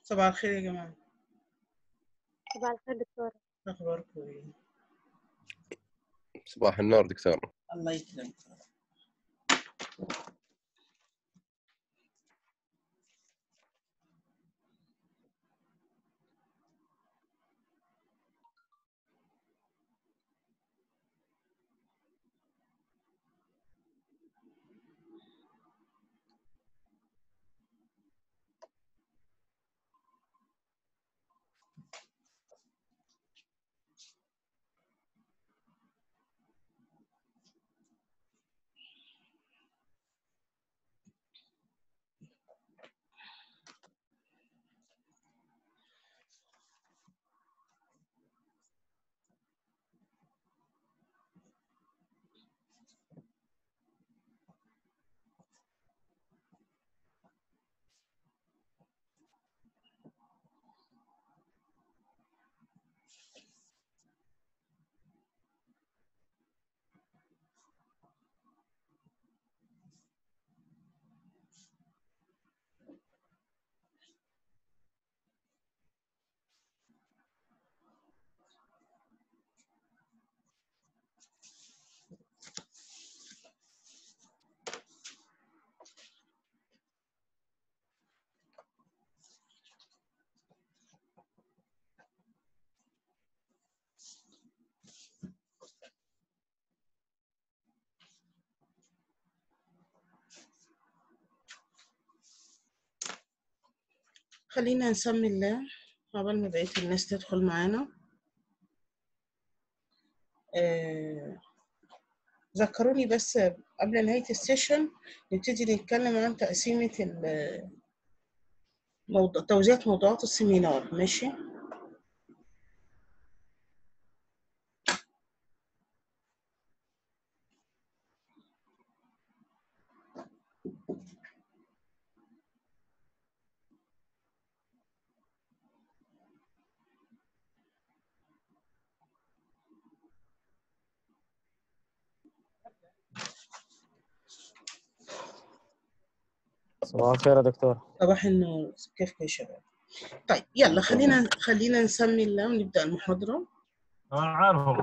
صباح الخير يا جماعة صباح الخير دكتورة أخباركم إيه؟ صباح النور دكتور الله يكرمك خلينا نسمي الله قبل ما بقية الناس تدخل معانا آه، ذكروني بس قبل نهاية السيشن نبتدي نتكلم عن تقسيمة ال- موضوع توزيع موضوعات السيمينار ماشي صباح الخير يا دكتور صباح النور كيفكم يا شباب طيب يلا خلينا خلينا نسمي الله ونبدأ المحاضرة انا عارفه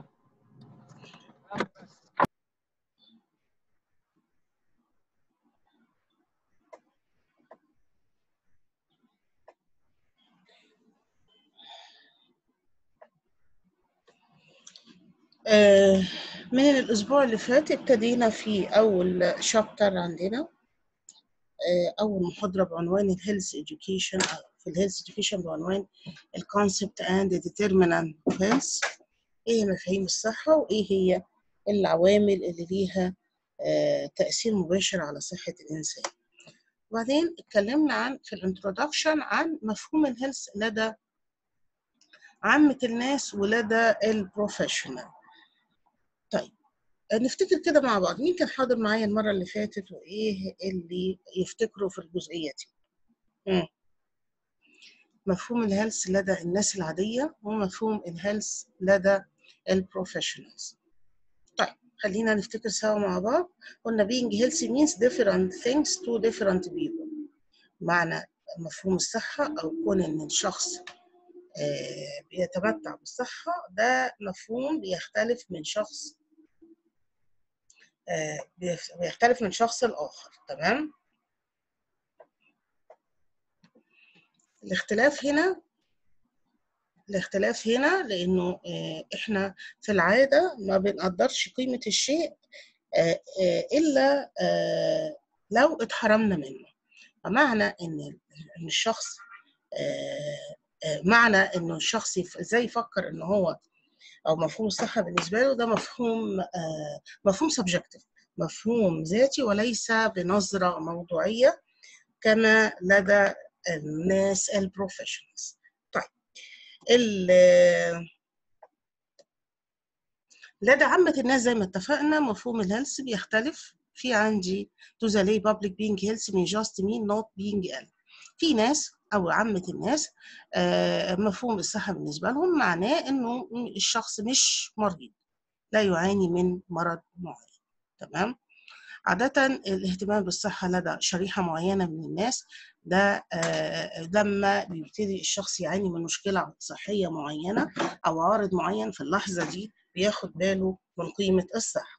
آه، من الأسبوع اللي فات ابتدينا في أول شابتر عندنا آه، أول محاضرة بعنوان الهيلث education أو في الهيلث education بعنوان الكونسبت اند determinant of health إيه هي مفاهيم الصحة وإيه هي العوامل اللي ليها آه، تأثير مباشر على صحة الإنسان وبعدين اتكلمنا عن في الانترودكشن عن مفهوم الهيلث لدى عامة الناس ولدى البروفيشنال طيب نفتكر كده مع بعض مين كان حاضر معايا المرة اللي فاتت وإيه اللي يفتكروا في الجزئية دي مم. مفهوم الهيلث لدى الناس العادية ومفهوم الهيلث لدى البروفيشنالز طيب خلينا نفتكر سوا مع بعض قلنا being healthy means different things to different people معنى مفهوم الصحة أو كون إن الشخص آه، بيتمتع بالصحة ده مفهوم بيختلف من شخص آه، بيف- بيختلف من شخص لآخر تمام الاختلاف هنا الاختلاف هنا لأنه آه، إحنا في العادة ما بنقدرش قيمة الشيء آه، آه، إلا آه، لو اتحرمنا منه فمعنى إن إن الشخص آه، آه، معنى إنه الشخص يف- إزاي يفكر إن هو أو مفهوم الصحة بالنسبة له ده مفهوم آه، مفهوم سبجكتيف مفهوم ذاتي وليس بنظرة موضوعية كما لدى الناس البروفيشنالز طيب ال- لدى عامة الناس زي ما اتفقنا مفهوم الهيلث بيختلف في عندي to the lay public being healthy من just mean not being ill في ناس أو عامة الناس آه، مفهوم الصحة بالنسبة لهم معناه إنه الشخص مش مريض لا يعاني من مرض معين تمام عادة الاهتمام بالصحة لدى شريحة معينة من الناس ده آه، لما بيبتدي الشخص يعاني من مشكلة صحية معينة أو عارض معين في اللحظة دي بياخد باله من قيمة الصحة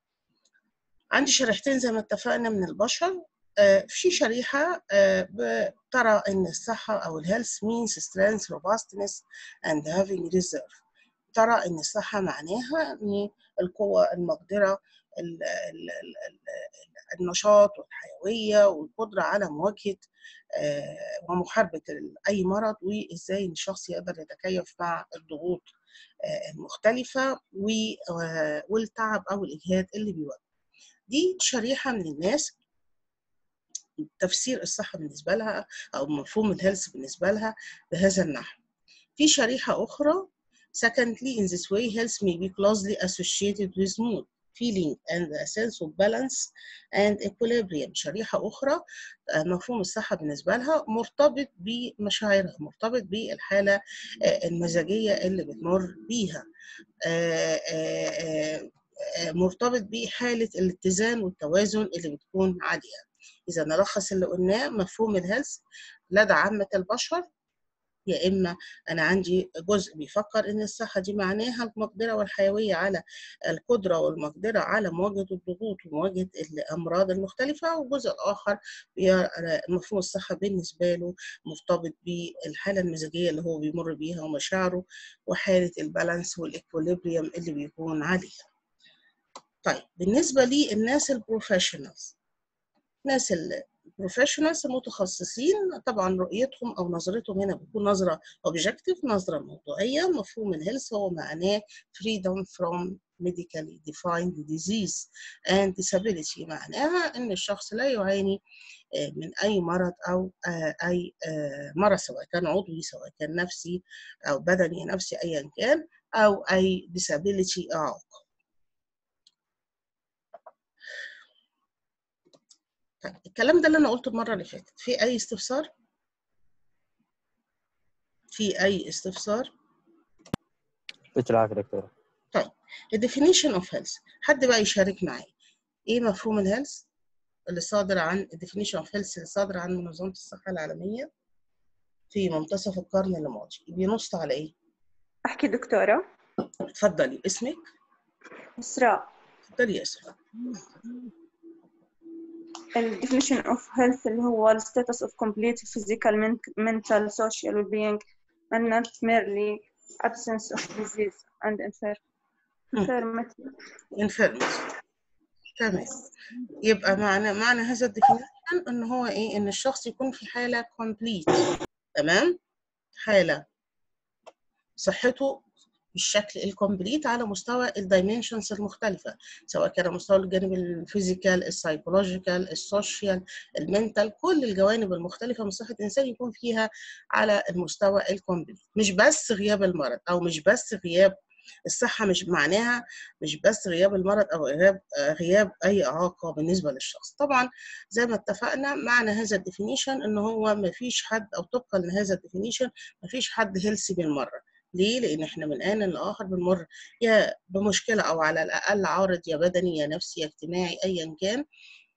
عندي شريحتين زي ما اتفقنا من البشر آه، في شريحة آه، بترى إن الصحة أو الهيلث means strength, robustness and having reserve ترى إن الصحة معناها إن القوة المقدرة ال- ال- ال- ال- النشاط والحيوية والقدرة على مواجهة آه، ومحاربة ال- أي مرض وإزاي إن الشخص يقدر يتكيف مع الضغوط آه، المختلفة و- آه، والتعب أو الإجهاد اللي بيواجهه دي شريحة من الناس تفسير الصحة بالنسبة لها أو مفهوم الهيلث بالنسبة لها بهذا النحو في شريحة أخرى secondly in this way health may be closely associated with mood feeling and a sense of balance and equilibrium شريحة أخرى آه، مفهوم الصحة بالنسبة لها مرتبط بمشاعرها مرتبط بالحالة آه، المزاجية اللي بتمر بيها آه، آه، آه، آه، مرتبط بحالة الاتزان والتوازن اللي بتكون عليها إذا نلخص اللي قلناه مفهوم الهيلث لدى عامة البشر يا إما أنا عندي جزء بيفكر إن الصحة دي معناها المقدرة والحيوية على القدرة والمقدرة على مواجهة الضغوط ومواجهة الأمراض المختلفة والجزء الآخر بي- مفهوم الصحة بالنسبة له مرتبط بالحالة المزاجية اللي هو بيمر بيها ومشاعره وحالة البالانس والإكوليبريم اللي بيكون عليها. طيب بالنسبة للناس البروفيشنالز ناس البروفيشنالز المتخصصين طبعا رؤيتهم او نظرتهم هنا بتكون نظره اوبجكتيف نظره موضوعيه مفهوم الهيلث هو معناه freedom from medically defined disease and disability معناها ان الشخص لا يعاني آه، من اي مرض او آه، اي آه، مرض سواء كان عضوي سواء كان نفسي او بدني نفسي ايا كان او اي disability اعاقه طيب الكلام ده اللي انا قلته المره اللي فاتت في اي استفسار في اي استفسار يعطيك العافية دكتورة الديفينيشن اوف هيلث حد بقى يشارك معايا ايه مفهوم الهيلث اللي صادر عن الديفينيشن اوف هيلث اللي صادر عن منظمه الصحه العالميه في منتصف القرن الماضي بينص على ايه أحكي دكتورة اتفضلي اسمك إسراء اتفضلي يا اسراء ال definition of health اللي هو ال status of complete physical, men- mental, social well-being and not merely absence of disease and infir- مم. infirmity. infirmity تمام يبقى معنى معنى هذا الديفينيشن ان هو ايه ان الشخص يكون في حاله كومبليت تمام حاله صحته بالشكل الكومبليت على مستوى الدايمنشنز المختلفه سواء كان على مستوى الجانب الفيزيكال السايكولوجيكال السوشيال المنتال كل الجوانب المختلفه من صحه الانسان يكون فيها على المستوى الكومبليت مش بس غياب المرض او مش بس غياب الصحه مش معناها مش بس غياب المرض او غياب آه، غياب اي اعاقه بالنسبه للشخص طبعا زي ما اتفقنا معنى هذا الديفينيشن ان هو ما فيش حد او طبقا لهذا الديفينيشن ما فيش حد هيلسي بالمره ليه؟ لأن إحنا من آن لآخر بنمر يا بمشكلة أو على الأقل عارض يا بدني يا نفسي يا اجتماعي أيا كان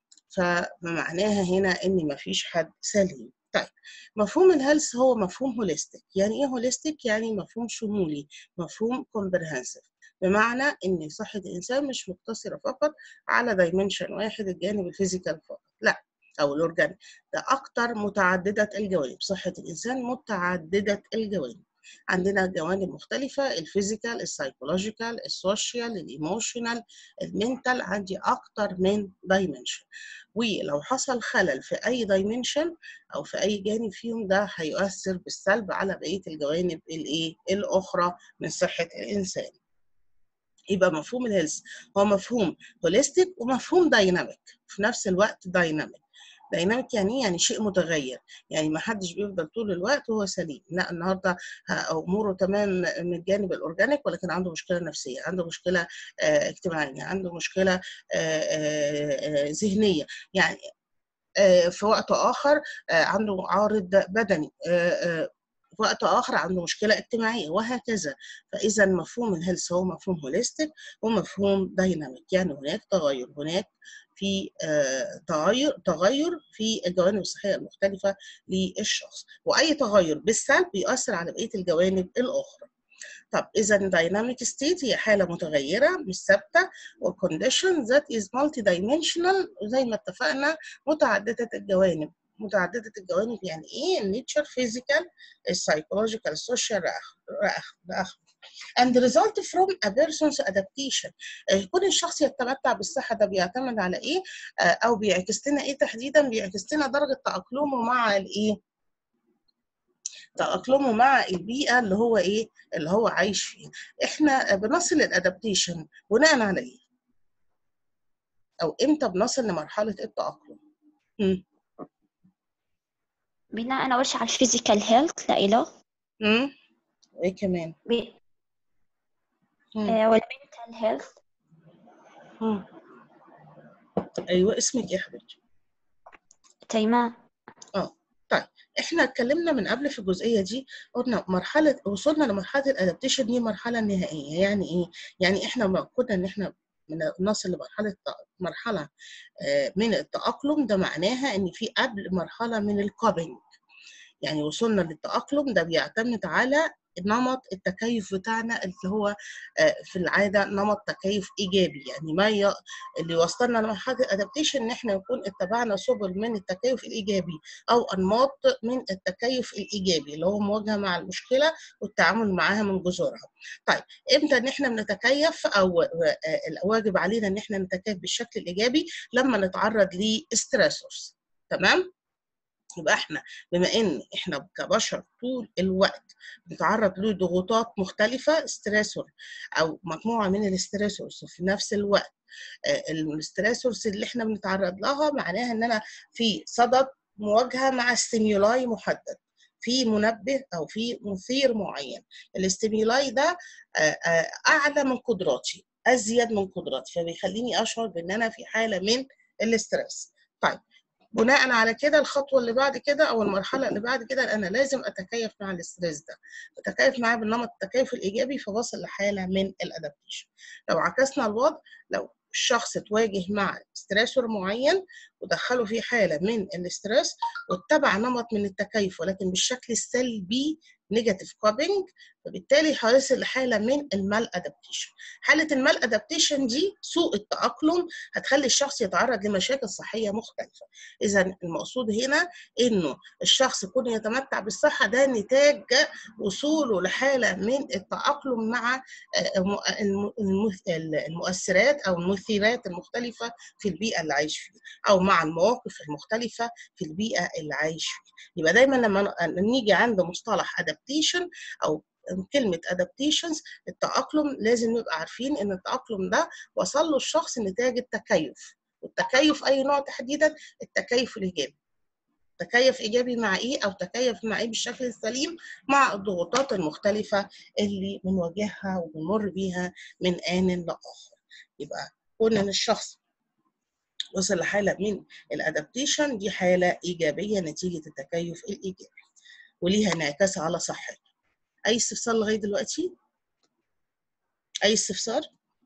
فمعناها هنا إن مفيش حد سليم. طيب مفهوم الهيلث هو مفهوم هوليستيك، يعني إيه هوليستيك؟ يعني مفهوم شمولي، مفهوم كومبرهنسيف، بمعنى إن صحة الإنسان مش مقتصرة فقط على دايمنشن واحد الجانب الفيزيكال فقط، لا أو الأورجانيك، ده أكتر متعددة الجوانب، صحة الإنسان متعددة الجوانب. عندنا جوانب مختلفة الفيزيكال السايكولوجيكال السوشيال الايموشنال المنتال عندي أكتر من دايمنشن ولو حصل خلل في أي دايمنشن أو في أي جانب فيهم ده هيؤثر بالسلب على بقية الجوانب الإيه الأخرى من صحة الإنسان يبقى مفهوم الهيلث هو مفهوم هوليستيك ومفهوم دايناميك في نفس الوقت دايناميك دايناميك يعني ايه؟ يعني شيء متغير يعني ما حدش بيفضل طول الوقت وهو سليم لا النهارده اموره تمام من الجانب الاورجانيك ولكن عنده مشكله نفسيه عنده مشكله آه، اجتماعيه عنده مشكله آه، آه، آه، ذهنيه يعني آه، في وقت اخر آه، عنده عارض بدني آه، آه، في وقت اخر عنده مشكله اجتماعيه وهكذا فاذا مفهوم الهيلث هو مفهوم هوليستيك ومفهوم دايناميك يعني هناك تغير هناك في آه، تغير تغير في الجوانب الصحيه المختلفه للشخص واي تغير بالسلب بيؤثر على بقيه الجوانب الاخرى طب اذا دايناميك ستيت هي حاله متغيره مش ثابته وكونديشن ذات از مالتي دايمنشنال زي ما اتفقنا متعدده الجوانب متعدده الجوانب يعني ايه النيتشر فيزيكال السايكولوجيكال السوشيال اخره and result from a person's adaptation آه، كون الشخص يتمتع بالصحه ده بيعتمد على ايه آه، او بيعكس لنا ايه تحديدا بيعكس لنا درجه تاقلمه مع الايه تأقلمه مع البيئة اللي هو إيه؟ اللي هو عايش فيها. إحنا بنصل للأدابتيشن بناء على إيه؟ أو إمتى بنصل لمرحلة التأقلم؟ مم. بناء أول شيء على الفيزيكال هيلث لإله مم. وإيه كمان؟ ب- مم. آه، والمنتال هيلث مم. أيوه اسمك إيه يا حبيبتي؟ تيمان احنا اتكلمنا من قبل في الجزئيه دي قلنا مرحله وصلنا لمرحله الادابتيشن دي مرحله نهائيه يعني ايه يعني احنا ما كنا ان احنا من نصل لمرحله مرحله آه، من التاقلم ده معناها ان في قبل مرحله من الكوبينج يعني وصلنا للتاقلم ده بيعتمد على نمط التكيف بتاعنا اللي هو آه، في العاده نمط تكيف ايجابي يعني ما ي... اللي وصلنا لمرحله الادابتيشن ان احنا نكون اتبعنا سبل من التكيف الايجابي او انماط من التكيف الايجابي اللي هو مواجهه مع المشكله والتعامل معاها من جذورها. طيب امتى ان احنا بنتكيف او آه، الواجب علينا ان احنا نتكيف بالشكل الايجابي لما نتعرض لستريسورز تمام؟ يبقى احنا بما ان احنا كبشر طول الوقت بنتعرض لضغوطات مختلفه ستريسور او مجموعه من الستريسورز في نفس الوقت آه، الستريسورز اللي احنا بنتعرض لها معناها ان انا في صدد مواجهه مع ستيمولاي محدد في منبه او في مثير معين الاستيمولاي ده آه، آه، اعلى من قدراتي ازيد من قدراتي فبيخليني اشعر بان انا في حاله من الاسترس طيب بناء على كده الخطوه اللي بعد كده او المرحله اللي بعد كده انا لازم اتكيف مع الاسترس ده اتكيف معاه بالنمط التكيف الايجابي فبصل لحاله من الادابتيشن لو عكسنا الوضع لو الشخص اتواجه مع ستريسور معين ودخله في حاله من الاسترس واتبع نمط من التكيف ولكن بالشكل السلبي نيجاتيف كوبينج فبالتالي هيصل لحاله من المال ادابتيشن حاله المال ادابتيشن دي سوء التاقلم هتخلي الشخص يتعرض لمشاكل صحيه مختلفه اذا المقصود هنا انه الشخص يكون يتمتع بالصحه ده نتاج وصوله لحاله من التاقلم مع الم- الم- الم- المؤثرات او المثيرات المختلفه في البيئه اللي عايش فيها او مع المواقف المختلفه في البيئه اللي عايش فيها يبقى دايما لما ن- نيجي عند مصطلح adaptation او كلمة adaptations التأقلم لازم نبقى عارفين إن التأقلم ده وصل له الشخص نتاج التكيف والتكيف أي نوع تحديدا التكيف الإيجابي تكيف إيجابي مع إيه أو تكيف مع إيه بالشكل السليم مع الضغوطات المختلفة اللي بنواجهها وبنمر بيها من آن لآخر يبقى كون إن الشخص وصل لحالة من الادابتيشن دي حالة إيجابية نتيجة التكيف الإيجابي وليها انعكاس على صحته أي استفسار لغاية دلوقتي؟ أي استفسار؟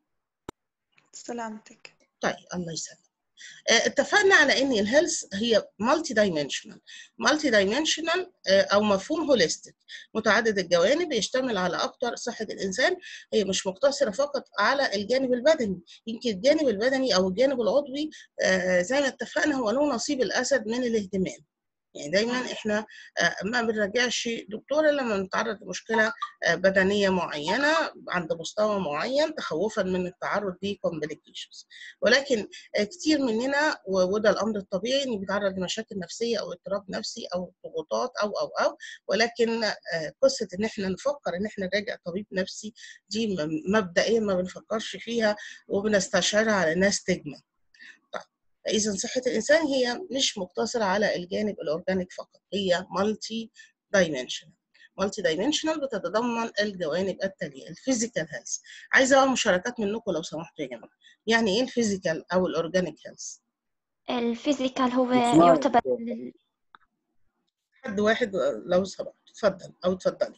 سلامتك طيب الله يسلمك آه، اتفقنا على ان الهيلث هي مالتي دايمنشنال مالتي دايمنشنال او مفهوم هوليستيك متعدد الجوانب يشتمل على اكتر صحه الانسان هي مش مقتصره فقط على الجانب البدني يمكن الجانب البدني او الجانب العضوي آه، زي ما اتفقنا هو له نصيب الاسد من الاهتمام يعني دايما احنا آه، ما بنرجعش دكتور الا لما نتعرض لمشكله آه، بدنيه معينه عند مستوى معين تخوفا من التعرض لكومبليكيشنز ولكن آه، كتير مننا و- وده الامر الطبيعي انه بيتعرض لمشاكل نفسيه او اضطراب نفسي او ضغوطات او او او ولكن آه، قصه ان احنا نفكر ان احنا نراجع طبيب نفسي دي م- مبدئيا ما بنفكرش فيها وبنستشعرها على ناس تجمل إذا صحة الإنسان هي مش مقتصرة على الجانب الأورجانيك فقط هي مالتي دايمنشنال مالتي دايمنشنال بتتضمن الجوانب التالية الفيزيكال هيلث عايزة بقى مشاركات منكم لو سمحتوا يا جماعة يعني إيه الفيزيكال أو الأورجانيك هيلث الفيزيكال هو اسمعي يعتبر دكتور. ال- حد واحد لو سمحت اتفضل أو اتفضلي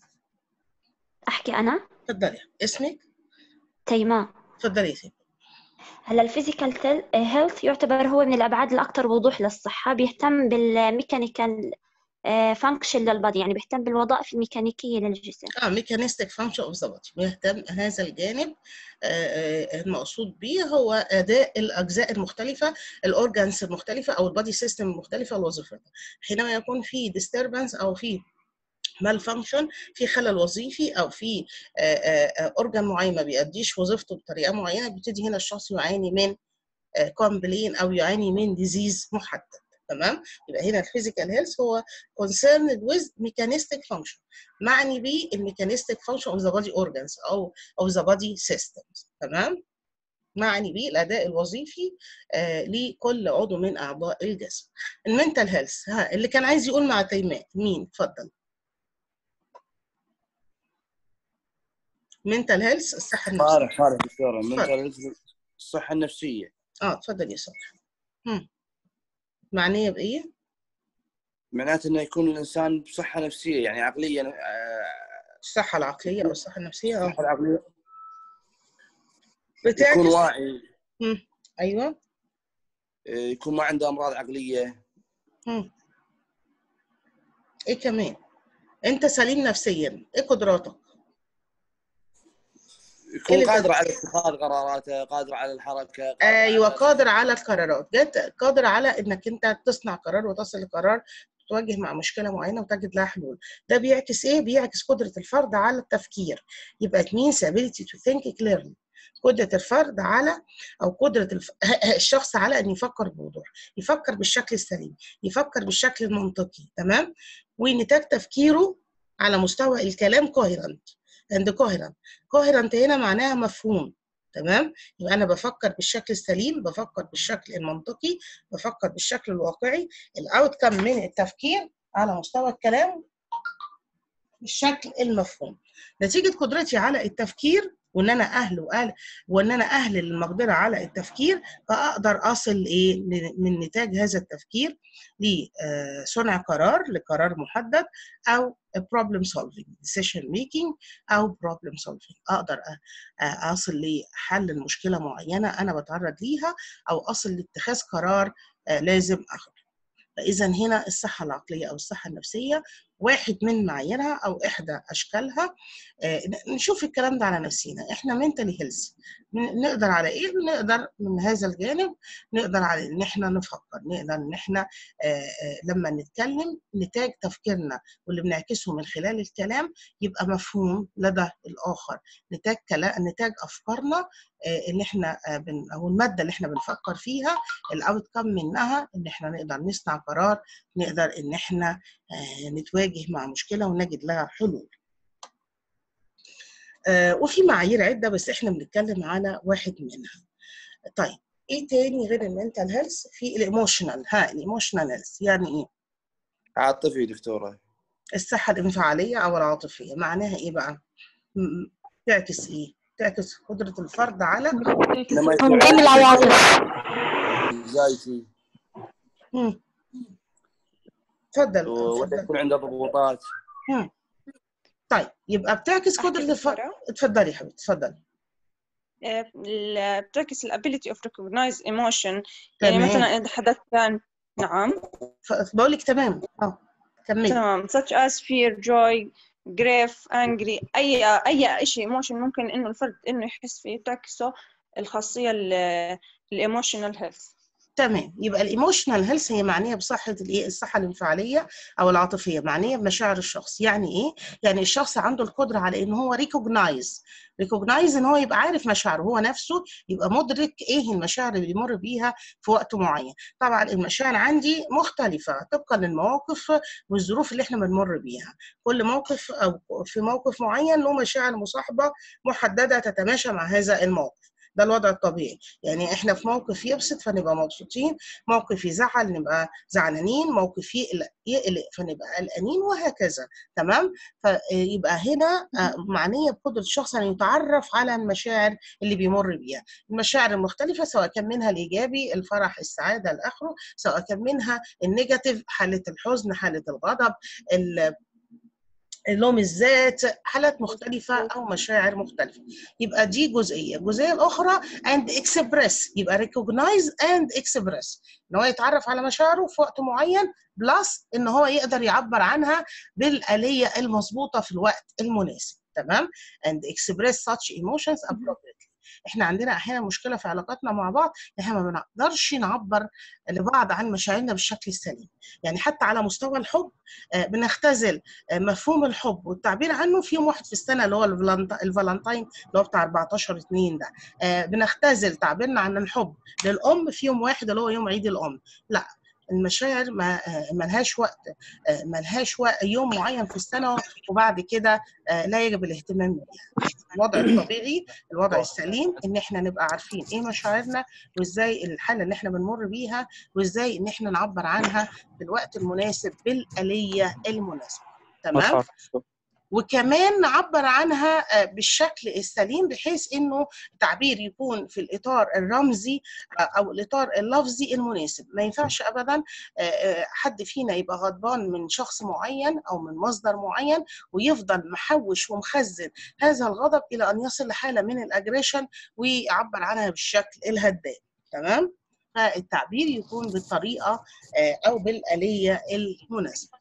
أحكي أنا اتفضلي اسمك تيمان اتفضلي يا سيدي هلا الفيزيكال هيلث يعتبر هو من الأبعاد الأكثر وضوح للصحة بيهتم بالميكانيكال فانكشن للبادي يعني بيهتم بالوظائف الميكانيكية للجسم اه ميكانيستيك فانكشن اوف ذا بودي بيهتم هذا الجانب آه، آه، المقصود به هو اداء الاجزاء المختلفه الاورجانز المختلفه او البادي سيستم المختلفه وظيفتها حينما يكون في ديستربنس او في مال فانكشن في خلل وظيفي او في اورجان معين ما بيأديش وظيفته بطريقه معينه بيبتدي هنا الشخص يعاني من كومبلين او يعاني من ديزيز محدد تمام يبقى هنا الفيزيكال هيلث هو concerned with mechanistic function معني بيه الميكانيستيك function of the body organs او of the body systems تمام معني بيه الاداء الوظيفي آه لكل عضو من اعضاء الجسم المنتال هيلث ها اللي كان عايز يقول مع تيماء مين اتفضل منتال هيلث الصحه النفسيه صالح صالح دكتورة اتفضل. منتال الصحة النفسية اه اتفضل يا صالح هم. معنيه بايه معناته انه يكون الانسان بصحة نفسية يعني عقليا آه، الصحه العقليه او الصحه النفسيه اه الصحة العقلية بتعكس يكون واعي هم. ايوه آه، يكون ما عنده امراض عقلية هم. ايه كمان انت سليم نفسيا ايه قدراتك يكون اللي قادر على اتخاذ قراراته قادر على الحركة قادر ايوه على- قادر على القرارات جت قادر على انك انت تصنع قرار وتصل لقرار تواجه مع مشكله معينه وتجد لها حلول ده بيعكس ايه بيعكس قدره الفرد على التفكير يبقى it means ability to think clearly قدره الفرد على او قدره الف... الشخص على ان يفكر بوضوح يفكر بالشكل السليم يفكر بالشكل المنطقي تمام ونتاج تفكيره على مستوى الكلام coherent and coherent coherent هنا معناها مفهوم تمام يبقى انا بفكر بالشكل السليم بفكر بالشكل المنطقي بفكر بالشكل الواقعي الاوت كم من التفكير على مستوى الكلام بالشكل المفهوم نتيجه قدرتي على التفكير وان انا اهل واهل وان انا اهل المقدره على التفكير فاقدر اصل ايه من نتاج هذا التفكير لصنع قرار لقرار محدد او problem solving decision making او problem solving اقدر أ- أ- اصل لحل المشكله معينه انا بتعرض ليها او اصل لاتخاذ قرار آه، لازم اخده فاذا هنا الصحه العقليه او الصحه النفسيه واحد من معاييرها او احدى اشكالها آه، نشوف الكلام ده على نفسينا احنا منتلي هيلث نقدر على ايه نقدر من هذا الجانب نقدر على ان احنا نفكر نقدر ان احنا آه، آه، لما نتكلم نتاج تفكيرنا واللي بنعكسه من خلال الكلام يبقى مفهوم لدى الاخر نتاج كلام نتاج افكارنا آه، اللي احنا آه، بن او الماده اللي احنا بنفكر فيها الاوت كم منها ان احنا نقدر نصنع قرار نقدر ان احنا آه، نتواجه مع مشكله ونجد لها حلول آه، وفي معايير عده بس احنا بنتكلم على واحد منها طيب ايه تاني غير المنتال هيلث في الايموشنال ها الايموشنال هيلث يعني ايه عاطفي دكتورة الصحه الانفعاليه او العاطفيه معناها ايه بقى م- تعكس ايه تعكس قدره الفرد على لما يكون تنظيم العواطف anxiety مم. اتفضل ولا اتفضل يكون عنده ضغوطات مم. طيب يبقى بتعكس أحكي قدره الفرد دكتورة؟ اتفضلي يا حبيبتي اتفضلي آه، ال- بتعكس ال ability of recognize emotion يعني تمام مثلا إذا حدث كان نعم ف- بقول لك تمام اه كملي تمام such as fear joy grief angry أي أي شيء emotion ممكن إنه الفرد إنه يحس فيه بتعكسه الخاصية ال emotional health تمام يبقى الايموشنال هيلث هي معنيه بصحه الايه الصحه الانفعاليه او العاطفيه معنيه بمشاعر الشخص يعني ايه يعني الشخص عنده القدره على ان هو ريكوجنايز ريكوجنايز ان هو يبقى عارف مشاعره هو نفسه يبقى مدرك ايه المشاعر اللي بيمر بيها في وقت معين طبعا المشاعر عندي مختلفه طبقا للمواقف والظروف اللي احنا بنمر بيها كل موقف او في موقف معين له مشاعر مصاحبه محدده تتماشى مع هذا الموقف ده الوضع الطبيعي يعني احنا في موقف يبسط فنبقى مبسوطين موقف يزعل نبقى زعلانين موقف يقلق يقلق فنبقى قلقانين وهكذا تمام فيبقى هنا آه، معنيه بقدره الشخص ان يتعرف على المشاعر اللي بيمر بيها المشاعر المختلفه سواء كان منها الايجابي الفرح السعاده الاخره سواء كان منها النيجاتيف حاله الحزن حاله الغضب ال- لوم الذات حالات مختلفة أو مشاعر مختلفة يبقى دي جزئية الجزئية الأخرى and express يبقى recognize and express إن هو يتعرف على مشاعره في وقت معين بلس إن هو يقدر يعبر عنها بالآلية المظبوطة في الوقت المناسب تمام and express such emotions appropriately احنا عندنا احيانا مشكله في علاقاتنا مع بعض احنا ما بنقدرش نعبر لبعض عن مشاعرنا بالشكل السليم يعني حتى على مستوى الحب آه، بنختزل آه، مفهوم الحب والتعبير عنه في يوم واحد في السنه اللي هو الفالنت- الفالنتين اللي هو بتاع 14 2 ده آه، بنختزل تعبيرنا عن الحب للام في يوم واحد اللي هو يوم عيد الام لا المشاعر ما آه، ملهاش وقت آه، ملهاش وقت يوم معين في السنه وبعد كده آه، لا يجب الاهتمام بيها الوضع الطبيعي الوضع السليم ان احنا نبقى عارفين ايه مشاعرنا وازاي الحاله اللي احنا بنمر بيها وازاي ان احنا نعبر عنها في الوقت المناسب بالآلية المناسبة تمام مصحف وكمان نعبر عنها آه، بالشكل السليم بحيث انه التعبير يكون في الاطار الرمزي آه، او الاطار اللفظي المناسب ما ينفعش ابدا آه، آه، حد فينا يبقى غضبان من شخص معين او من مصدر معين ويفضل محوش ومخزن هذا الغضب الى ان يصل لحاله من الاجريشن ويعبر عنها بالشكل الهدام تمام فالتعبير يكون بالطريقه آه، او بالاليه المناسبه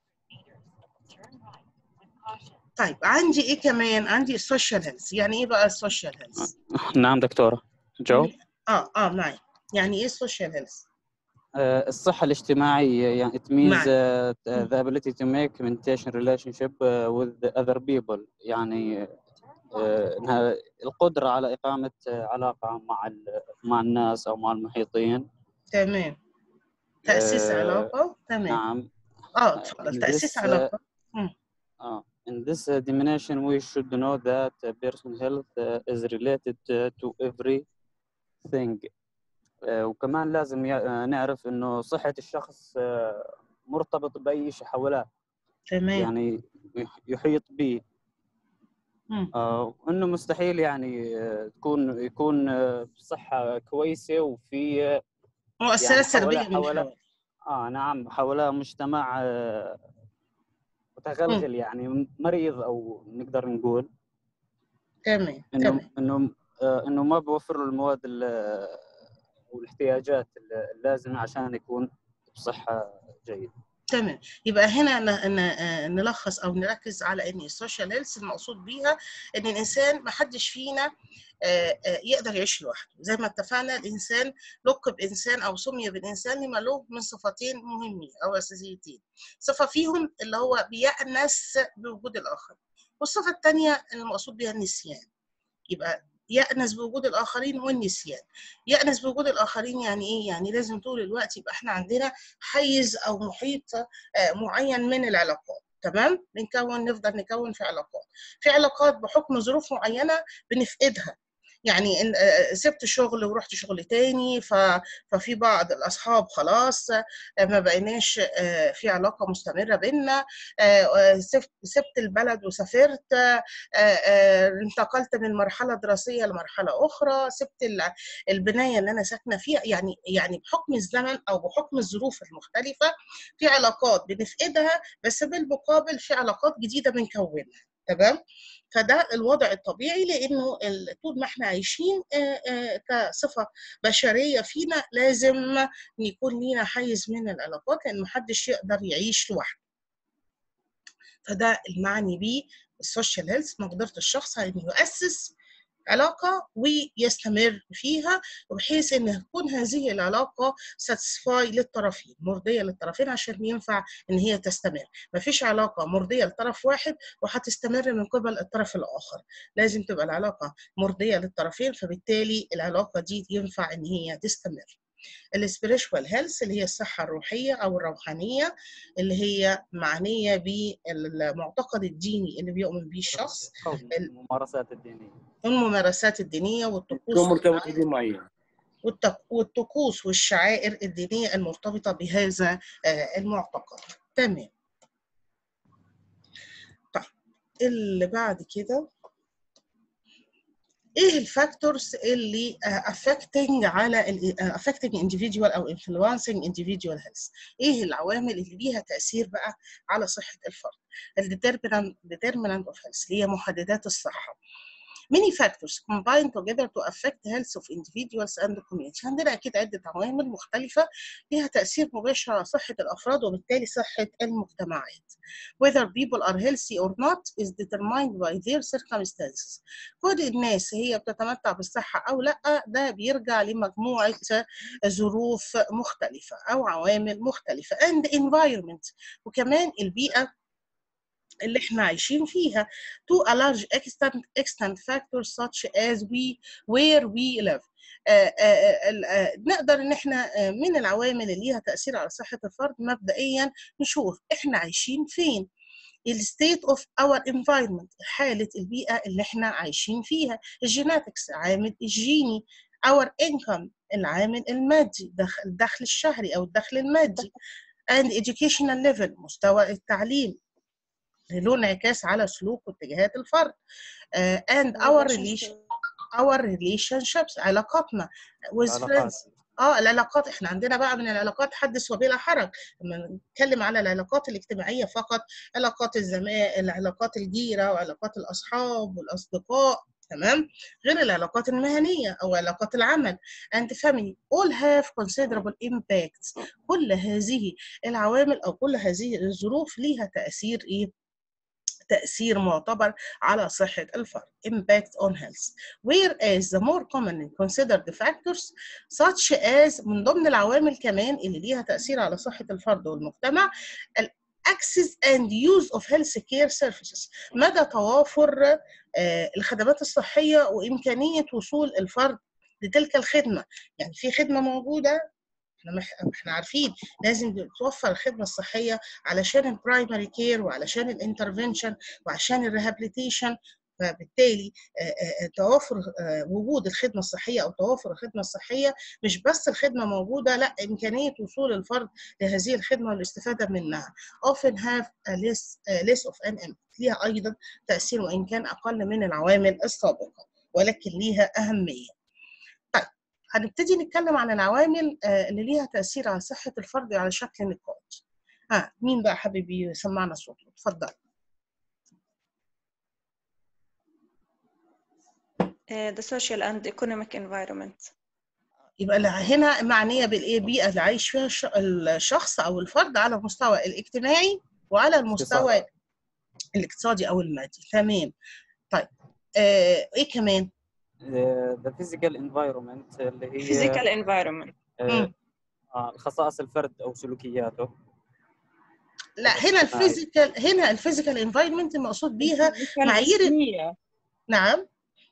طيب عندي ايه كمان عندي السوشيال هيلث يعني ايه بقى السوشيال هيلث نعم دكتورة جو اه اه معي يعني ايه السوشيال هيلث آه، الصحة الاجتماعية يعني it means نعم. uh, the ability to make communication relationship uh, with the other people يعني آه، إنها القدرة على إقامة آه، علاقة مع ال- مع الناس أو مع المحيطين تمام تأسيس آه، علاقة تمام نعم اه اتفضل in تأسيس this, uh, علاقة Uh, in this uh, dimension, we should know that uh, personal health uh, is related uh, to everything. Uh, وكمان لازم ي- uh, نعرف إنه صحة الشخص uh, مرتبط بأي شيء حوله تمام يعني يح- يحيط به مم. آه، وإنه مستحيل يعني آه، تكون يكون آه، بصحة كويسة وفي آه، مؤثرات يعني سلبية حوالي- من حوالي- حوالي آه نعم حوالها مجتمع آه، متغلغل يعني مريض أو نقدر نقول تمام انه تمام انه آه، انه ما بوفر له المواد ال- والاحتياجات اللازمه عشان يكون بصحه جيده تمام يبقى هنا ن- ن- آه، نلخص او نركز على ان السوشيال هيلث المقصود بيها ان الانسان ما حدش فينا آه، آه، يقدر يعيش لوحده زي ما اتفقنا الانسان لقب انسان او سمي بالانسان لما له من صفتين مهمين او اساسيتين صفه فيهم اللي هو بيأنس بوجود الاخر والصفه الثانيه المقصود بها النسيان يبقى يأنس بوجود الآخرين والنسيان يأنس بوجود الآخرين يعني إيه؟ يعني لازم طول الوقت يبقى إحنا عندنا حيز أو محيط آه، معين من العلاقات تمام بنكون نفضل نكون في علاقات في علاقات بحكم ظروف معينة بنفقدها يعني إن آه، سبت شغل ورحت شغل تاني ف- ففي بعض الأصحاب خلاص آه، ما بقيناش آه، في علاقة مستمرة بينا آه، آه، سبت سبت البلد وسافرت آه، آه، انتقلت من مرحلة دراسية لمرحلة أخرى سبت ال- البناية اللي أنا ساكنة فيها يعني يعني بحكم الزمن أو بحكم الظروف المختلفة في علاقات بنفقدها بس بالمقابل في علاقات جديدة بنكونها تمام فده الوضع الطبيعي لانه ال- طول ما احنا عايشين آه، آه، كصفه بشريه فينا لازم يكون لينا حيز من العلاقات لان محدش يقدر يعيش لوحده فده المعني بيه السوشيال هيلث مقدره الشخص على انه يؤسس علاقة ويستمر فيها وبحيث ان تكون هذه العلاقة ساتسفاي للطرفين مرضية للطرفين عشان ينفع ان هي تستمر مفيش علاقة مرضية لطرف واحد وهتستمر من قبل الطرف الآخر لازم تبقى العلاقة مرضية للطرفين فبالتالي العلاقة دي ينفع ان هي تستمر السبiritual هيلث اللي هي الصحة الروحية أو الروحانية اللي هي معنية بالمعتقد الديني اللي بيؤمن به الشخص الممارسات الدينيه والممارسات الدينية والطقوس يكون مرتبط والشعائر- بدين معين والتق- والطقوس والشعائر الدينية المرتبطة بهذا آه، المعتقد تمام طيب اللي بعد كده ايه الفاكتورز اللي افكتنج على افكتنج individual او influencing individual health ايه العوامل اللي ليها تاثير بقى على صحه الفرد الديترمينانت determinant of health اللي هي محددات الصحه many factors combine together to affect health of individuals and communities عندنا اكيد عده عوامل مختلفه ليها تاثير مباشر على صحه الافراد وبالتالي صحه المجتمعات whether people are healthy or not is determined by their circumstances كل الناس هي بتتمتع بالصحه او لا ده بيرجع لمجموعه ظروف مختلفه او عوامل مختلفه and environment وكمان البيئه اللي احنا عايشين فيها to a large extent, extent factors such as we where we live آه، آه، آه، نقدر ان احنا من العوامل اللي ليها تاثير على صحه الفرد مبدئيا نشوف احنا عايشين فين الستيت اوف اور انفايرمنت حاله البيئه اللي احنا عايشين فيها الجيناتكس عامل الجيني اور انكم العامل المادي دخل الدخل الشهري او الدخل المادي and educational level مستوى التعليم له انعكاس على سلوك واتجاهات الفرد uh, and our relation our relationships علاقاتنا with علاقات. friends اه العلاقات احنا عندنا بقى من العلاقات حدث وبلا حرج لما نتكلم على العلاقات الاجتماعيه فقط علاقات الزماء العلاقات الجيره وعلاقات الاصحاب والاصدقاء تمام غير العلاقات المهنيه او علاقات العمل and family all have considerable impacts كل هذه العوامل او كل هذه الظروف ليها تاثير ايه تأثير معتبر على صحة الفرد impact on health whereas the more commonly considered factors such as من ضمن العوامل كمان اللي ليها تأثير على صحة الفرد والمجتمع ال access and use of health care services مدى توافر آه، الخدمات الصحية وإمكانية وصول الفرد لتلك الخدمة يعني في خدمة موجودة احنا مح... احنا عارفين لازم توفر الخدمه الصحيه علشان البرايمري كير وعلشان الانترفنشن وعشان الريهابيليتيشن فبالتالي آه، آه، آه، توافر آه، وجود الخدمه الصحيه او توافر الخدمه الصحيه مش بس الخدمه موجوده لا امكانيه وصول الفرد لهذه الخدمه والاستفاده منها often have a less, a less of an impact ليها ايضا تاثير وان كان اقل من العوامل السابقه ولكن ليها اهميه طيب هنبتدي نتكلم عن العوامل آه، اللي ليها تاثير على صحه الفرد على شكل نقاط ها مين بقى حبيبي يسمعنا صوته اتفضل Uh, the social and economic environment. يبقى اللي هنا معنيه بالايه بيئه اللي عايش فيها الش- الشخص او الفرد على المستوى الاجتماعي وعلى المستوى الاقتصادي او المادي تمام طيب آه ايه كمان The the physical environment اللي هي Physical environment. آه، مم. آه، خصائص الفرد او سلوكياته لا هنا الفيزيكال هنا الفيزيكال انفايرمنت المقصود بيها معايير- الجسمية. نعم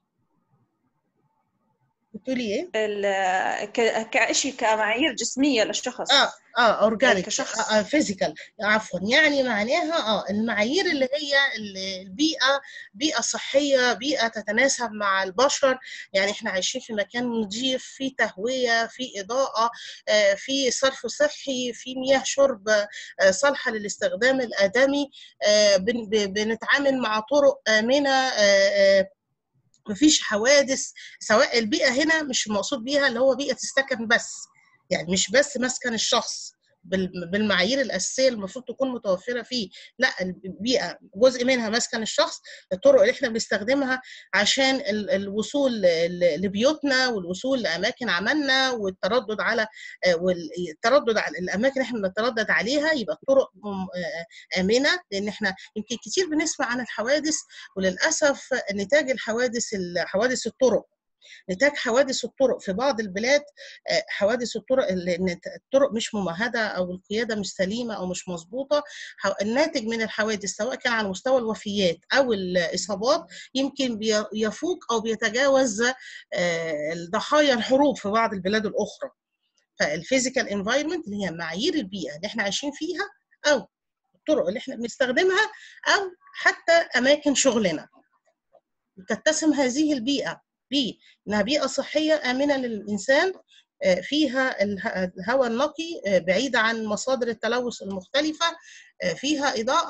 بتقولي ايه؟ ال- ك- كشيء كمعايير جسمية للشخص اه اه اورجانيك كشخص. آه فيزيكال عفوا يعني معناها اه المعايير اللي هي ال- البيئه بيئه صحيه بيئه تتناسب مع البشر يعني احنا عايشين في مكان نظيف في تهويه في اضاءه آه في صرف صحي في مياه شرب آه صالحه للاستخدام الادمي آه بن- ب- بنتعامل مع طرق امنه آه آه مفيش حوادث سواء البيئه هنا مش المقصود بيها اللي هو بيئه السكن بس يعني مش بس مسكن الشخص بال- بالمعايير الاساسيه اللي المفروض تكون متوفره فيه لا البيئه جزء منها مسكن الشخص الطرق اللي احنا بنستخدمها عشان ال- الوصول ل- لبيوتنا والوصول لاماكن عملنا والتردد على آه، والتردد على الاماكن اللي احنا بنتردد عليها يبقى الطرق م- آه، امنه لان احنا يمكن كتير بنسمع عن الحوادث وللاسف نتاج الحوادث حوادث الطرق نتاج حوادث الطرق في بعض البلاد آه، حوادث الطرق لان الطرق مش ممهده او القياده مش سليمه او مش مظبوطه ح- الناتج من الحوادث سواء كان على مستوى الوفيات او الاصابات يمكن بي- يفوق او بيتجاوز آه، الضحايا الحروب في بعض البلاد الاخرى فالفيزيكال انفايرمنت اللي هي معايير البيئه اللي احنا عايشين فيها او الطرق اللي احنا بنستخدمها او حتى اماكن شغلنا تتسم هذه البيئه بانها بيئه صحيه امنه للانسان آه، فيها اله- الهواء النقي آه، بعيد عن مصادر التلوث المختلفه آه، فيها اضاءه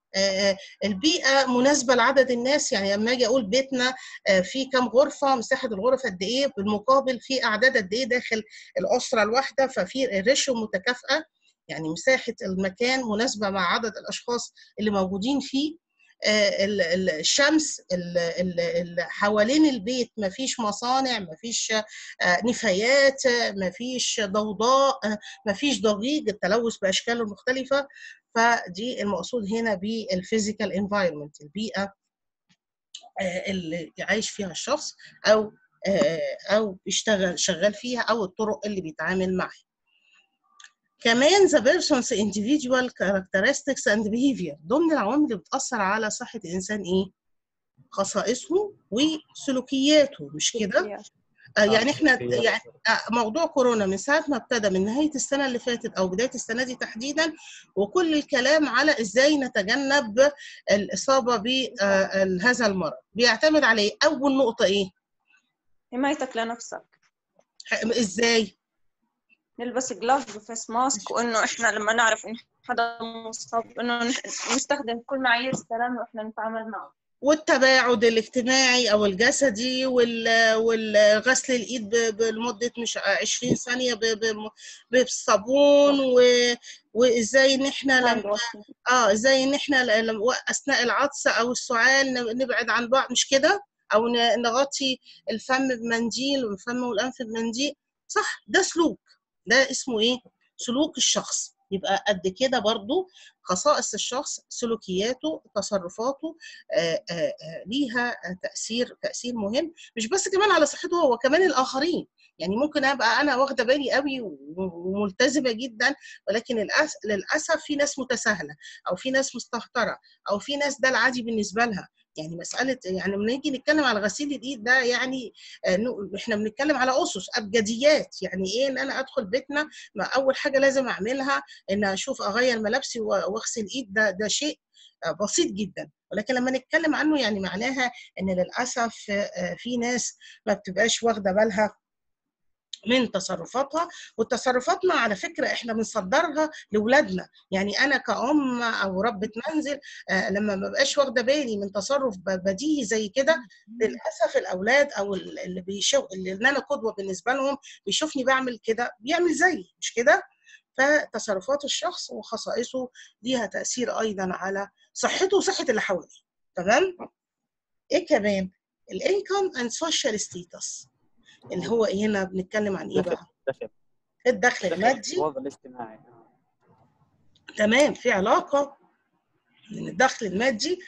آه، البيئه مناسبه لعدد الناس يعني لما اجي اقول بيتنا آه، فيه كام غرفه مساحه الغرف قد ايه بالمقابل في اعداد قد ايه داخل الاسره الواحده ففي الريشيو متكافئه يعني مساحه المكان مناسبه مع عدد الاشخاص اللي موجودين فيه آه، ال- ال- الشمس ال- ال- ال- حوالين البيت مفيش مصانع مفيش آه، نفايات آه، مفيش ضوضاء آه، مفيش ضجيج التلوث باشكاله المختلفه فدي المقصود هنا بالفيزيكال انفايرمنت البيئه آه، اللي عايش فيها الشخص او آه، او بيشتغل شغال فيها او الطرق اللي بيتعامل معاها كمان the person's individual characteristics and behavior ضمن العوامل اللي بتأثر على صحة الإنسان إيه؟ خصائصه وسلوكياته مش كده؟ آه، يعني احنا سلوكيات. يعني آه، موضوع كورونا من ساعة ما ابتدى من نهاية السنة اللي فاتت أو بداية السنة دي تحديدا وكل الكلام على إزاي نتجنب الإصابة بهذا المرض بيعتمد على إيه؟ أول نقطة إيه؟ حمايتك لنفسك ح- إزاي؟ نلبس جلاف وفيس ماسك وانه احنا لما نعرف ان حدا مصاب انه نح- نستخدم كل معايير السلامه واحنا نتعامل معه والتباعد الاجتماعي او الجسدي وال- والغسل الايد ب- ب- لمده مش 20 ثانيه ب- ب- بالصابون و- وازاي ان احنا لما اه ازاي ان احنا ل- لما اثناء العطس او السعال ن- نبعد عن بعض مش كده او ن- نغطي الفم بمنديل والفم والانف بمنديل صح ده سلوك ده اسمه ايه سلوك الشخص يبقى قد كده برضو خصائص الشخص سلوكياته تصرفاته آه، آه، آه، ليها تأثير تأثير مهم مش بس كمان على صحته هو كمان الآخرين يعني ممكن ابقى انا واخده بالي قوي و- وملتزمه جدا ولكن للأس- للاسف في ناس متساهله او في ناس مستهتره او في ناس ده العادي بالنسبه لها يعني مساله يعني لما نيجي نتكلم على غسيل الايد ده يعني آه، نو- احنا بنتكلم على اسس ابجديات يعني ايه ان انا ادخل بيتنا ما اول حاجه لازم اعملها ان اشوف اغير ملابسي و- واغسل ايد ده ده شيء آه، بسيط جدا ولكن لما نتكلم عنه يعني معناها ان للاسف آه، في ناس ما بتبقاش واخده بالها من تصرفاتها وتصرفاتنا على فكره احنا بنصدرها لاولادنا يعني انا كأم او ربة منزل آه، لما ما بقاش واخده بالي من تصرف ب- بديهي زي كده للاسف الاولاد او ال- اللي بيشوف اللي انا قدوه بالنسبه لهم بيشوفني بعمل كده بيعمل زيي مش كده فتصرفات الشخص وخصائصه ليها تاثير ايضا على صحته وصحه اللي حواليه تمام ايه كمان الانكم اند سوشيال ستيتس اللي هو إيه هنا بنتكلم عن ايه دخل بقى دخل الدخل دخل المادي الوضع الاجتماعي آه. تمام في علاقة من الدخل المادي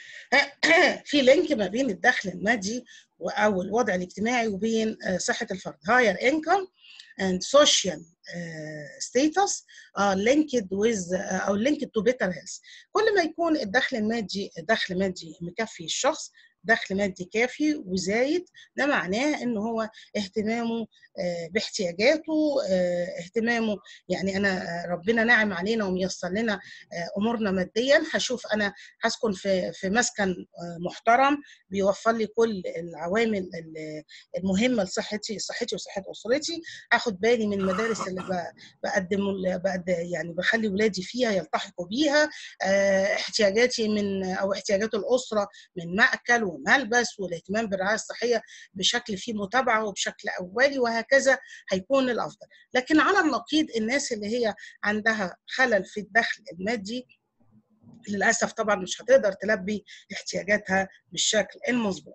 في لينك ما بين الدخل المادي و- أو الوضع الاجتماعي وبين آه، صحة الفرد higher income and social آه، status are linked with آه، أو linked to better health كل ما يكون الدخل المادي دخل مادي مكفي الشخص دخل مادي كافي وزايد ده معناه ان هو اهتمامه آه، باحتياجاته آه، اهتمامه يعني انا آه، ربنا نعم علينا وميسر لنا آه، امورنا ماديا هشوف انا هسكن في في مسكن آه، محترم بيوفر لي كل العوامل ال- المهمه لصحتي صحتي وصحه اسرتي اخد بالي من المدارس اللي ب- بقدم بقد يعني بخلي ولادي فيها يلتحقوا بيها آه، احتياجاتي من او احتياجات الاسره من مأكل وملبس والاهتمام بالرعايه الصحيه بشكل فيه متابعه وبشكل اولي وهكذا هيكون الافضل لكن على النقيض الناس اللي هي عندها خلل في الدخل المادي للاسف طبعا مش هتقدر تلبي احتياجاتها بالشكل المظبوط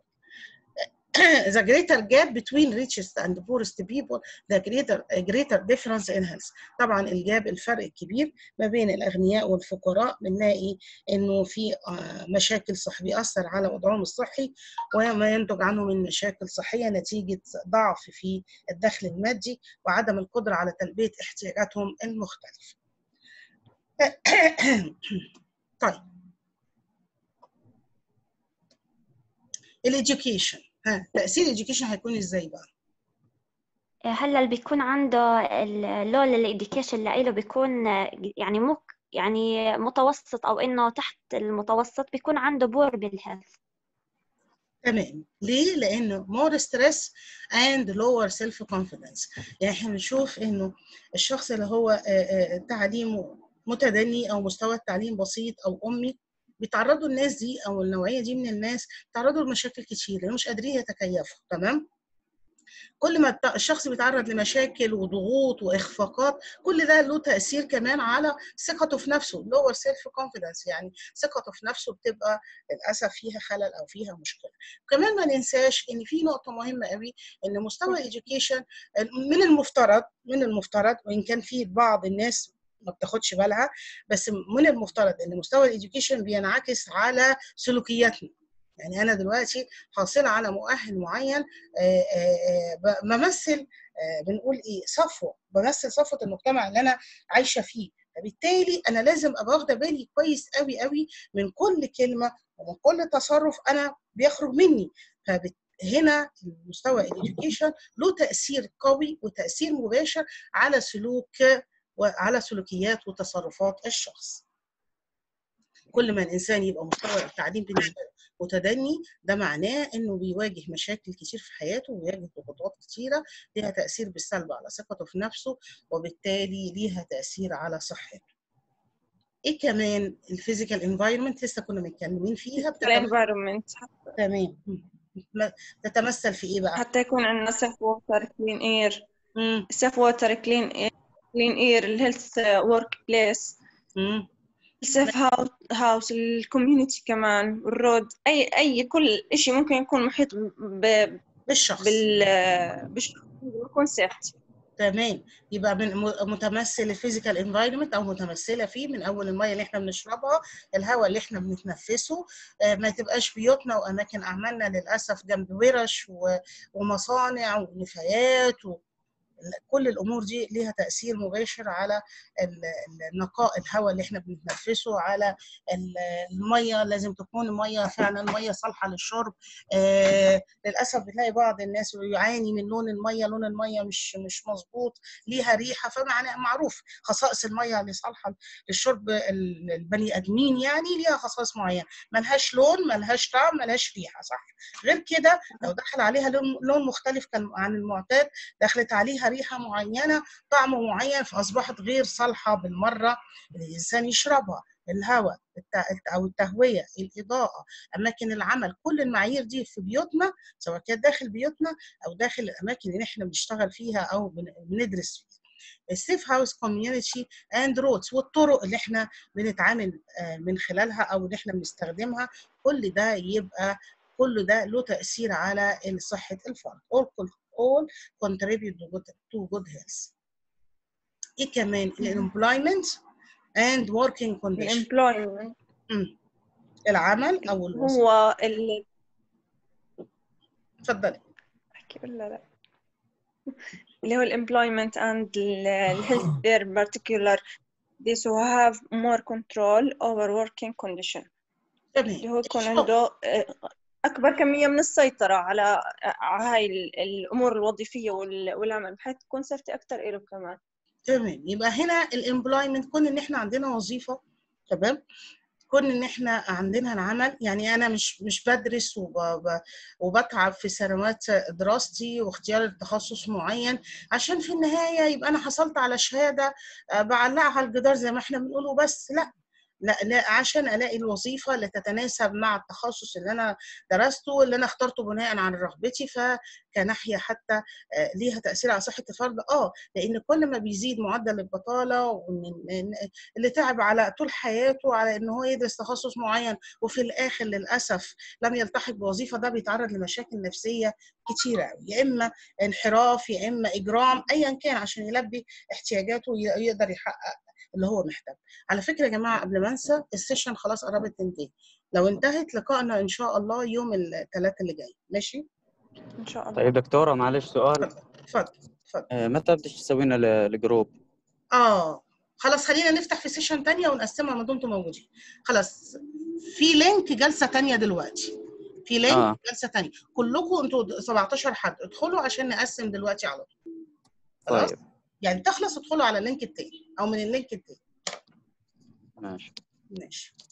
the greater gap between richest and poorest people the greater a greater difference in health طبعا الجاب الفرق الكبير ما بين الاغنياء والفقراء بنلاقي انه في آه، مشاكل صحيه بيأثر على وضعهم الصحي وما ينتج عنه من مشاكل صحيه نتيجه ضعف في الدخل المادي وعدم القدره على تلبيه احتياجاتهم المختلفه. طيب الاديوكيشن ها تاثير الاديوكيشن هيكون ازاي بقى؟ هلا اللي بيكون عنده اللول الإديوكيشن لإله بيكون يعني مو يعني متوسط أو إنه تحت المتوسط بيكون عنده بور بالهيلث تمام ليه؟ لأنه more stress and lower self confidence يعني احنا بنشوف إنه الشخص اللي هو آه، آه، تعليمه متدني أو مستوى التعليم بسيط أو أمي بيتعرضوا الناس دي او النوعيه دي من الناس بيتعرضوا لمشاكل كتير لانهم مش قادرين يتكيفوا تمام كل ما الت- الشخص بيتعرض لمشاكل وضغوط واخفاقات كل ده له تاثير كمان على ثقته في نفسه lower self confidence يعني ثقته في نفسه بتبقى للاسف فيها خلل او فيها مشكله كمان ما ننساش ان في نقطه مهمه قوي ان مستوى education من المفترض من المفترض وان كان في بعض الناس ما بتاخدش بالها بس من المفترض ان مستوى الاديوكيشن بينعكس على سلوكياتنا يعني انا دلوقتي حاصله على مؤهل معين آه، آه، آه، ب- بمثل آه، بنقول ايه صفوه بمثل صفوه المجتمع اللي انا عايشه فيه فبالتالي انا لازم ابقى واخده بالي كويس قوي قوي من كل كلمه ومن كل تصرف انا بيخرج مني فهنا مستوى الاديوكيشن له تاثير قوي وتاثير مباشر على سلوك وعلى سلوكيات وتصرفات الشخص كل ما الانسان يبقى مستوى التعليم بالنسبه له متدني ده معناه انه بيواجه مشاكل كتير في حياته وبيواجه ضغوطات كتيره ليها تاثير بالسلب على ثقته في نفسه وبالتالي ليها تاثير على صحته. ايه كمان الفيزيكال انفايرمنت لسه كنا متكلمين فيها بتتم- الانفايرمنت تمام م- تتمثل في ايه بقى؟ حتى يكون عندنا سيف ووتر كلين اير مم. سيف ووتر كلين كلين اير الهيلث ورك بليس مم. السيف هاوس الكوميونتي كمان الرود اي اي كل شيء ممكن يكون محيط ب- بالشخص بال بالشخص يكون سيفتي تمام يبقى من م- متمثل الفيزيكال انفايرمنت او متمثله فيه من اول الميه اللي احنا بنشربها الهواء اللي احنا بنتنفسه آه، ما تبقاش بيوتنا واماكن اعمالنا للاسف جنب ورش و- ومصانع ونفايات و... كل الامور دي ليها تاثير مباشر على ال- ال- نقاء الهواء اللي احنا بنتنفسه على ال- الميه لازم تكون الميه فعلا ميه صالحه للشرب آه للاسف بتلاقي بعض الناس بيعاني من لون الميه لون الميه مش مش مظبوط ليها ريحه فمعنى معروف خصائص الميه اللي صالحه للشرب ال- البني ادمين يعني ليها خصائص معينه ملهاش لون ملهاش طعم ملهاش ريحه صح غير كده لو دخل عليها لون لون مختلف كان عن المعتاد دخلت عليها ريحه معينه طعم معين فاصبحت غير صالحه بالمره ان الانسان يشربها الهواء الت- او التهويه الاضاءه اماكن العمل كل المعايير دي في بيوتنا سواء كانت داخل بيوتنا او داخل الاماكن اللي احنا بنشتغل فيها او بن- بندرس فيها السيف هاوس كوميونتي اند رودز والطرق اللي احنا بنتعامل آه، من خلالها او اللي احنا بنستخدمها كل ده يبقى كل ده له تاثير على صحه الفرد all all contribute to good, to good health ايه كمان الامبلويمنت and working condition الامبلويمنت مم. العمل او الوظيفه هو ال اتفضلي احكي ولا لا اللي هو الامبلويمنت and الهيلث care particular this who have more control over working condition اللي تمام هو يكون الشغل. عنده آه، أكبر كمية من السيطرة على على هاي ال- الأمور الوظيفية وال- والعمل بحيث تكون سيفتي أكتر إله كمان تمام يبقى هنا الامبلويمنت كون ان احنا عندنا وظيفه تمام كون ان احنا عندنا العمل يعني انا مش مش بدرس وب... ب- وبتعب في سنوات دراستي واختيار التخصص معين عشان في النهايه يبقى انا حصلت على شهاده آه، بعلقها على الجدار زي ما احنا بنقول وبس لا لا لا عشان الاقي الوظيفه اللي تتناسب مع التخصص اللي انا درسته اللي انا اخترته بناء على رغبتي فكناحيه حتى آه، ليها تاثير على صحه الفرد اه لان كل ما بيزيد معدل البطاله وان إن- اللي تعب على طول حياته على ان هو يدرس تخصص معين وفي الاخر للاسف لم يلتحق بوظيفه ده بيتعرض لمشاكل نفسيه كتيره قوي يا اما انحراف يا اما اجرام ايا كان عشان يلبي احتياجاته وي- يقدر يحقق اللي هو محتاجه على فكره يا جماعه قبل ما انسى السيشن خلاص قربت تنتهي لو انتهت لقائنا ان شاء الله يوم الثلاث اللي جاي ماشي إن شاء الله طيب دكتورة معلش سؤال اتفضل اتفضل آه، متى بدك تسوينا ل- الجروب؟ اه خلاص خلينا نفتح في سيشن تانية ونقسمها ما دمتم موجودين خلاص في لينك جلسة تانية دلوقتي في لينك آه. جلسة تانية كلكم انتوا 17 حد ادخلوا عشان نقسم دلوقتي على طول خلاص طيب يعني تخلص ادخلوا على اللينك التاني او من اللينك التاني ماشي ماشي